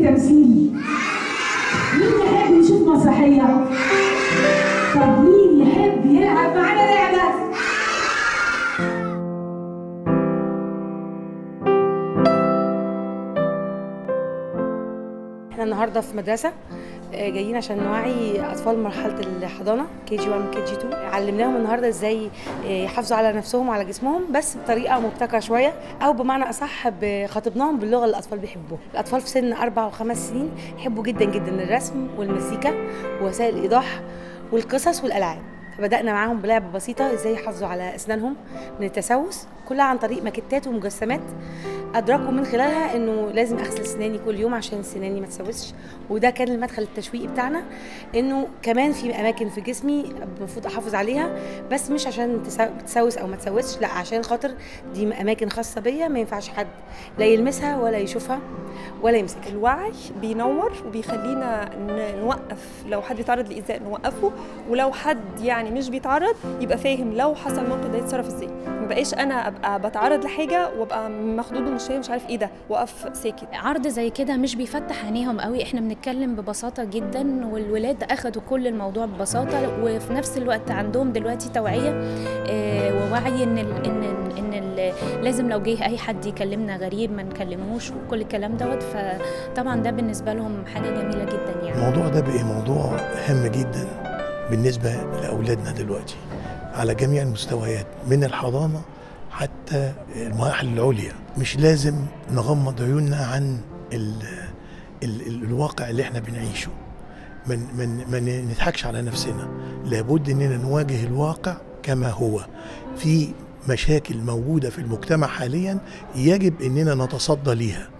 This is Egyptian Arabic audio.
التمثيل مين يحب يشوف مسرحية طب مين يحب يلعب معانا لعبة احنا النهارده في مدرسه آه، جايين عشان نوعي اطفال مرحله الحضانه كي جي 1 كي جي 2 علمناهم النهارده ازاي آه، يحافظوا على نفسهم وعلى جسمهم بس بطريقه مبتكره شويه او بمعنى اصح خاطبناهم باللغه اللي الاطفال بيحبوها الاطفال في سن اربع وخمس سنين يحبوا جدا جدا الرسم والمزيكا ووسائل الايضاح والقصص والالعاب فبدانا معاهم بلعبه بسيطه ازاي يحافظوا على اسنانهم من التسوس كلها عن طريق ماكيتات ومجسمات ادركوا من خلالها انه لازم اغسل سناني كل يوم عشان سناني ما تسوسش وده كان المدخل التشويقي بتاعنا انه كمان في اماكن في جسمي المفروض احافظ عليها بس مش عشان تسو- تسوس او ما تسوسش لا عشان خاطر دي اماكن خاصه بيا ما ينفعش حد لا يلمسها ولا يشوفها ولا يمسكها الوعي بينور وبيخلينا ن- نوقف لو حد بيتعرض لإيذاء نوقفه ولو حد يعني مش بيتعرض يبقى فاهم لو حصل موقف ده يتصرف ازاي ما بقاش انا ابقى بتعرض لحاجه وابقى مخضوض ومش فاهم مش عارف ايه ده واقف ساكت عرض زي كده مش بيفتح عينيهم قوي احنا بنتكلم ببساطة جدا والولاد اخدوا كل الموضوع ببساطة وفي نفس الوقت عندهم دلوقتي توعية آه، ووعي ان ال ان ال ان ال لازم لو جه اي حد يكلمنا غريب ما نكلموش وكل الكلام دوت فطبعا ده بالنسبة لهم حاجة جميلة جدا يعني الموضوع ده بقى موضوع هام جدا بالنسبة لأولادنا دلوقتي على جميع المستويات من الحضانة حتى المراحل العليا مش لازم نغمض عيوننا عن ال ال ال الواقع اللي احنا بنعيشه من من ما نضحكش على نفسنا لابد اننا نواجه الواقع كما هو في مشاكل موجودة في المجتمع حاليا يجب اننا نتصدى ليها